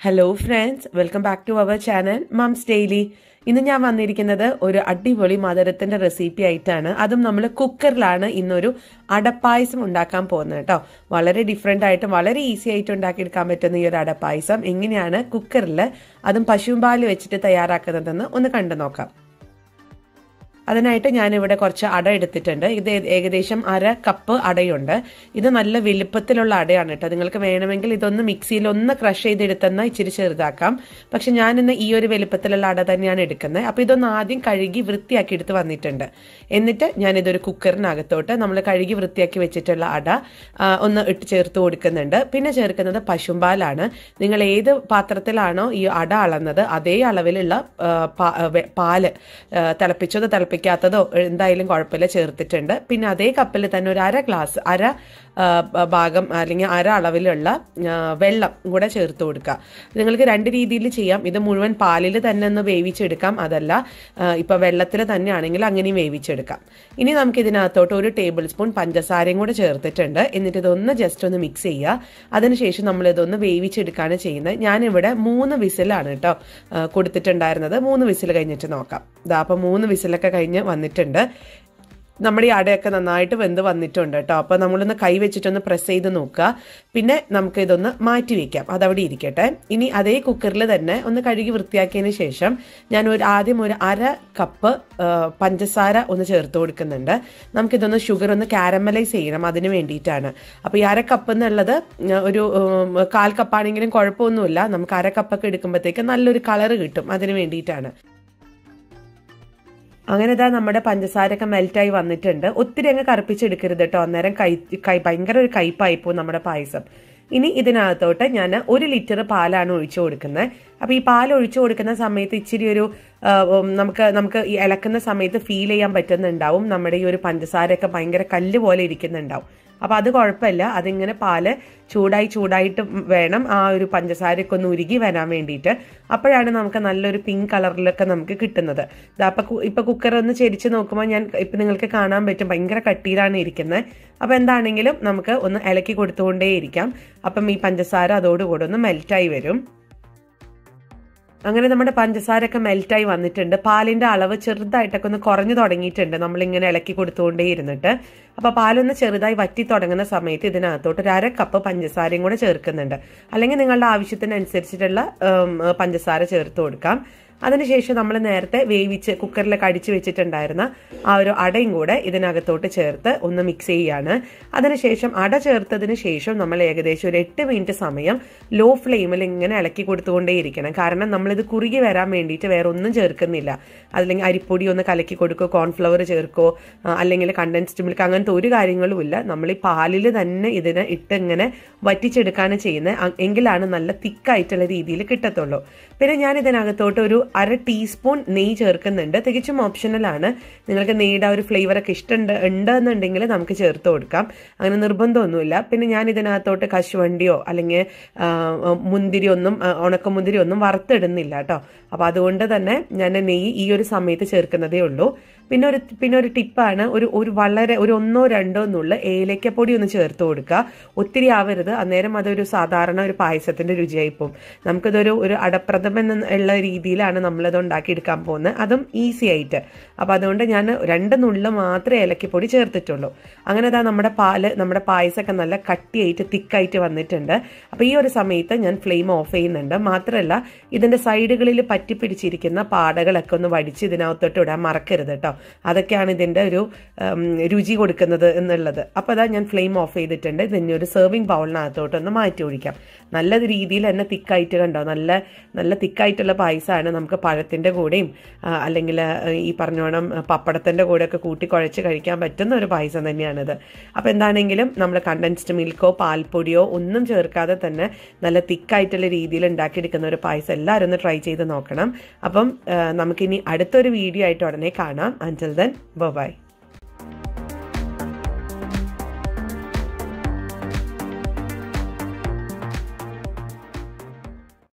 hello friends welcome back to our channel mums daily ഇന്ന് ഞാൻ വന്നിരിക്കുന്നത് ഒരു അടിപൊളി മധുരത്തിന്റെ റെസിപ്പി ആയിട്ടാണ് അതും നമ്മൾ കുക്കറിലാണ് ഇന്നൊരു അടപ്പായസം ഉണ്ടാക്കാൻ പോകുന്നത് കേട്ടോ വളരെ ഡിഫറെന്റ് ആയിട്ട് വളരെ ഈസി ആയിട്ട് ഉണ്ടാക്കിയെടുക്കാൻ പറ്റുന്ന ഈ ഒരു അടപ്പായസം എങ്ങനെയാണ് കുക്കറിൽ അതും പശുമ്പാല് വെച്ചിട്ട് തയ്യാറാക്കുന്നതെന്ന് ഒന്ന് കണ്ടു നോക്കാം അതിനായിട്ട് ഞാനിവിടെ കുറച്ച് അട എടുത്തിട്ടുണ്ട് ഇത് ഏകദേശം അര കപ്പ് അടയുണ്ട് ഇത് നല്ല വലുപ്പത്തിലുള്ള അടയാണ് കേട്ടോ നിങ്ങൾക്ക് വേണമെങ്കിൽ ഇതൊന്ന് മിക്സിയിൽ ഒന്ന് ക്രഷ് ചെയ്തെടുത്തെന്ന് ഇച്ചിരി ചെറുതാക്കാം പക്ഷെ ഞാനിന്ന് ഈ ഒരു വലുപ്പത്തിലുള്ള അട തന്നെയാണ് എടുക്കുന്നത് അപ്പോൾ ഇതൊന്ന് ആദ്യം കഴുകി വൃത്തിയാക്കി എടുത്ത് വന്നിട്ടുണ്ട് എന്നിട്ട് ഞാനിതൊരു കുക്കറിനകത്തോട്ട് നമ്മൾ കഴുകി വൃത്തിയാക്കി വെച്ചിട്ടുള്ള അട ഒന്ന് ഇട്ട് ചേർത്ത് കൊടുക്കുന്നുണ്ട് പിന്നെ ചേർക്കുന്നത് പശുമ്പാലാണ് നിങ്ങൾ ഏത് പാത്രത്തിലാണോ ഈ അട അളന്നത് അതേ അളവിലുള്ള പാല് തിളപ്പിച്ചതോ തിളപ്പിക്കാത്തതോ എന്തായാലും കുഴപ്പമില്ല ചേർത്തിട്ടുണ്ട് പിന്നെ അതേ കപ്പിൽ തന്നെ ഒരു അര ഗ്ലാസ് അര ഭാഗം അല്ലെങ്കിൽ അര അളവിലുള്ള വെള്ളം കൂടെ ചേർത്ത് കൊടുക്കുക നിങ്ങൾക്ക് രണ്ട് രീതിയിൽ ചെയ്യാം ഇത് മുഴുവൻ പാലിൽ തന്നെ ഒന്ന് വേവിച്ചെടുക്കാം അതല്ല ഇപ്പൊ വെള്ളത്തിൽ തന്നെ ആണെങ്കിൽ അങ്ങനെയും വേവിച്ചെടുക്കാം ഇനി നമുക്ക് ഇതിനകത്തോട്ട് ഒരു ടേബിൾ സ്പൂൺ പഞ്ചസാരയും കൂടെ ചേർത്തിട്ടുണ്ട് എന്നിട്ട് ഇതൊന്ന് ജസ്റ്റ് ഒന്ന് മിക്സ് ചെയ്യുക അതിനുശേഷം നമ്മൾ ഇതൊന്ന് വേവിച്ചെടുക്കുകയാണ് ചെയ്യുന്നത് ഞാനിവിടെ മൂന്ന് വിസിലാണ് കേട്ടോ കൊടുത്തിട്ടുണ്ടായിരുന്നത് മൂന്ന് വിസിൽ കഴിഞ്ഞിട്ട് നോക്കാം ഇതാ അപ്പം മൂന്ന് വിസിലൊക്കെ കഴിഞ്ഞ് വന്നിട്ടുണ്ട് നമ്മുടെ ഈ അടയൊക്കെ നന്നായിട്ട് വെന്ത് വന്നിട്ടുണ്ട് കേട്ടോ അപ്പോൾ നമ്മളൊന്ന് കൈ വെച്ചിട്ടൊന്ന് പ്രസ് ചെയ്ത് നോക്കുക പിന്നെ നമുക്ക് ഇതൊന്ന് മാറ്റി വെക്കാം അതവിടെ ഇരിക്കട്ടെ ഇനി അതേ കുക്കറിൽ തന്നെ ഒന്ന് കഴുകി വൃത്തിയാക്കിയതിന് ശേഷം ഞാൻ ഒരു ആദ്യം ഒരു അര കപ്പ് പഞ്ചസാര ഒന്ന് ചേർത്ത് കൊടുക്കുന്നുണ്ട് നമുക്കിതൊന്ന് ഷുഗർ ഒന്ന് കാരമലൈസ് ചെയ്യണം അതിന് വേണ്ടിയിട്ടാണ് അപ്പോൾ ഈ അര കപ്പ് എന്നുള്ളത് ഒരു കാൽ കപ്പാണെങ്കിലും കുഴപ്പമൊന്നുമില്ല നമുക്ക് അര കപ്പൊക്കെ എടുക്കുമ്പോഴത്തേക്ക് നല്ലൊരു കളറ് കിട്ടും അതിന് വേണ്ടിയിട്ടാണ് അങ്ങനെ ഇതാ നമ്മുടെ പഞ്ചസാരയൊക്കെ മെൽറ്റായി വന്നിട്ടുണ്ട് ഒത്തിരി അങ്ങ് കറുപ്പിച്ചെടുക്കരുത് കേട്ടോ അന്നേരം കൈ കൈ ഭയങ്കര ഒരു കയ്പായി പോകും നമ്മുടെ പായസം ഇനി ഇതിനകത്തോട്ട് ഞാൻ ഒരു ലിറ്റർ പാലാണ് ഒഴിച്ചു കൊടുക്കുന്നത് അപ്പൊ ഈ പാൽ ഒഴിച്ചു കൊടുക്കുന്ന സമയത്ത് ഇച്ചിരി ഒരു നമുക്ക് നമുക്ക് ഈ ഇളക്കുന്ന സമയത്ത് ഫീൽ ചെയ്യാൻ പറ്റുന്നുണ്ടാവും നമ്മുടെ ഈ ഒരു പഞ്ചസാരയൊക്കെ ഭയങ്കര കല്ല് പോലെ ഇരിക്കുന്നുണ്ടാവും അപ്പൊ അത് കുഴപ്പമില്ല അതിങ്ങനെ പാല് ചൂടായി ചൂടായിട്ട് വേണം ആ ഒരു പഞ്ചസാരയൊക്കെ ഒന്ന് ഉരുകി വരാൻ വേണ്ടിയിട്ട് അപ്പോഴാണ് നമുക്ക് നല്ലൊരു പിങ്ക് കളറിലൊക്കെ നമുക്ക് കിട്ടുന്നത് അപ്പൊ ഇപ്പൊ കുക്കർ ഒന്ന് ചെരിച്ച് നോക്കുമ്പോൾ ഞാൻ ഇപ്പൊ നിങ്ങൾക്ക് കാണാൻ പറ്റും ഭയങ്കര കട്ടിയിലാണ് ഇരിക്കുന്നത് അപ്പൊ എന്താണെങ്കിലും നമുക്ക് ഒന്ന് ഇളക്കി കൊടുത്തുകൊണ്ടേയിരിക്കാം അപ്പം ഈ പഞ്ചസാര അതോടുകൂടെ ഒന്ന് മെൽറ്റായി വരും അങ്ങനെ നമ്മുടെ പഞ്ചസാരൊക്കെ മെൽറ്റായി വന്നിട്ടുണ്ട് പാലിന്റെ അളവ് ചെറുതായിട്ടൊക്കെ ഒന്ന് കുറഞ്ഞു തുടങ്ങിയിട്ടുണ്ട് നമ്മളിങ്ങനെ ഇളക്കി കൊടുത്തുകൊണ്ടേ ഇരുന്നിട്ട് അപ്പൊ പാലൊന്ന് ചെറുതായി വറ്റി തുടങ്ങുന്ന സമയത്ത് ഇതിനകത്തോട്ട് ഒരു അര കപ്പ് പഞ്ചസാരയും കൂടെ ചേർക്കുന്നുണ്ട് അല്ലെങ്കിൽ നിങ്ങളുടെ ആവശ്യത്തിനനുസരിച്ചിട്ടുള്ള പഞ്ചസാര ചേർത്ത് കൊടുക്കാം അതിനുശേഷം നമ്മൾ നേരത്തെ വേവിച്ച് കുക്കറിലൊക്കെ അടിച്ചു വെച്ചിട്ടുണ്ടായിരുന്ന ആ ഒരു അടയും കൂടെ ഇതിനകത്തോട്ട് ചേർത്ത് ഒന്ന് മിക്സ് ചെയ്യുകയാണ് അതിനുശേഷം അട ചേർത്തതിന് ശേഷം നമ്മൾ ഏകദേശം ഒരു എട്ട് മിനിറ്റ് സമയം ലോ ഫ്ലെയിമിൽ ഇങ്ങനെ ഇളക്കി കൊടുത്തുകൊണ്ടേയിരിക്കണം കാരണം നമ്മളിത് കുറുകി വരാൻ വേണ്ടിയിട്ട് വേറെ ഒന്നും ചേർക്കുന്നില്ല അല്ലെങ്കിൽ അരിപ്പൊടി ഒന്ന് കലക്കി കൊടുക്കോ കോൺഫ്ലവർ ചേർക്കോ അല്ലെങ്കിൽ കണ്ടൻസ്ഡ് മിൽക്ക് അങ്ങനത്തെ ഒരു കാര്യങ്ങളും ഇല്ല നമ്മൾ ഈ പാലിൽ തന്നെ ഇതിനെ ഇട്ട് ഇങ്ങനെ വറ്റിച്ചെടുക്കുകയാണ് ചെയ്യുന്നത് എങ്കിലാണ് നല്ല തിക്കായിട്ടുള്ള രീതിയിൽ കിട്ടത്തുള്ളൂ പിന്നെ ഞാൻ ഇതിനകത്തോട്ട് ഒരു അര ടീസ്പൂൺ നെയ്യ് ചേർക്കുന്നുണ്ട് തികച്ചും ഓപ്ഷണലാണ് നിങ്ങൾക്ക് നെയ്യുടെ ഒരു ഫ്ലേവർ ഒക്കെ ഇഷ്ടമുണ്ട് ഉണ്ടെന്നുണ്ടെങ്കിൽ നമുക്ക് ചേർത്ത് കൊടുക്കാം അങ്ങനെ നിർബന്ധമൊന്നുമില്ല പിന്നെ ഞാൻ ഇതിനകത്തോട്ട് കശുവണ്ടിയോ അല്ലെങ്കിൽ മുന്തിരി ഒന്നും ഉണക്കമുന്തിരി ഒന്നും വറുത്തിടുന്നില്ല കേട്ടോ അപ്പോൾ അതുകൊണ്ട് തന്നെ ഞാൻ നെയ്യ് ഈ ഒരു സമയത്ത് ചേർക്കുന്നതേ ഉള്ളൂ പിന്നെ ഒരു പിന്നെ ഒരു ടിപ്പാണ് ഒരു ഒരു വളരെ ഒരു ഒന്നോ രണ്ടോ എന്നുള്ള ഏലക്കപ്പൊടി ഒന്ന് ചേർത്ത് കൊടുക്കുക ഒത്തിരി ആവരുത് അന്നേരം അതൊരു സാധാരണ ഒരു പായസത്തിന്റെ രുചിയായിപ്പോവും നമുക്കിതൊരു ഒരു അടപ്രഥമൻ എന്നുള്ള രീതിയിലാണ് നമ്മളത് ഉണ്ടാക്കിയെടുക്കാൻ പോകുന്നത് അതും ഈസി ആയിട്ട് അപ്പം അതുകൊണ്ട് ഞാൻ രണ്ട് നുള്ള് മാത്രമേ ഏലക്കപ്പൊടി ചേർത്തിട്ടുള്ളൂ അങ്ങനെ അതാ നമ്മുടെ പാല് നമ്മുടെ പായസമൊക്കെ നല്ല കട്ടിയായിട്ട് തിക്കായിട്ട് വന്നിട്ടുണ്ട് അപ്പോൾ ഈ ഒരു സമയത്ത് ഞാൻ ഫ്ലെയിം ഓഫ് ചെയ്യുന്നുണ്ട് മാത്രമല്ല ഇതിന്റെ സൈഡുകളിൽ പറ്റിപ്പിടിച്ചിരിക്കുന്ന പാടകളൊക്കെ ഒന്ന് വടിച്ച് ഇതിനകത്തോട്ട് ഇടാൻ മറക്കരുത് കേട്ടോ അതൊക്കെയാണ് ഇതിന്റെ ഒരു രുചി കൊടുക്കുന്നത് എന്നുള്ളത് അപ്പോൾ അതാ ഞാൻ ഫ്ലെയിം ഓഫ് ചെയ്തിട്ടുണ്ട് ഇതിനെ ഒരു സെർവിങ് ബൗളിനകത്തോട്ടൊന്ന് മാറ്റി ഒഴിക്കാം നല്ല രീതിയിൽ തന്നെ തിക്കായിട്ട് കണ്ടോ നല്ല നല്ല തിക്കായിട്ടുള്ള പായസമാണ് നമുക്ക് പഴത്തിന്റെ കൂടെയും അല്ലെങ്കിൽ ഈ പറഞ്ഞോണം പപ്പടത്തിന്റെ കൂടെയൊക്കെ കൂട്ടി കുഴച്ച് കഴിക്കാൻ പറ്റുന്ന ഒരു പായസം തന്നെയാണിത് അപ്പോൾ എന്താണെങ്കിലും നമ്മൾ കണ്ടൻസ്ഡ് മിൽക്കോ പാൽപ്പൊടിയോ ഒന്നും ചേർക്കാതെ തന്നെ നല്ല തിക്കായിട്ടുള്ള രീതിയിൽ ഉണ്ടാക്കിയെടുക്കുന്ന ഒരു പായസം എല്ലാവരും ഒന്ന് ട്രൈ ചെയ്ത് നോക്കണം അപ്പം നമുക്കിനി അടുത്തൊരു വീഡിയോ ആയിട്ട് ഉടനെ കാണാം അഞ്ചൽ ദെൻ ബൈ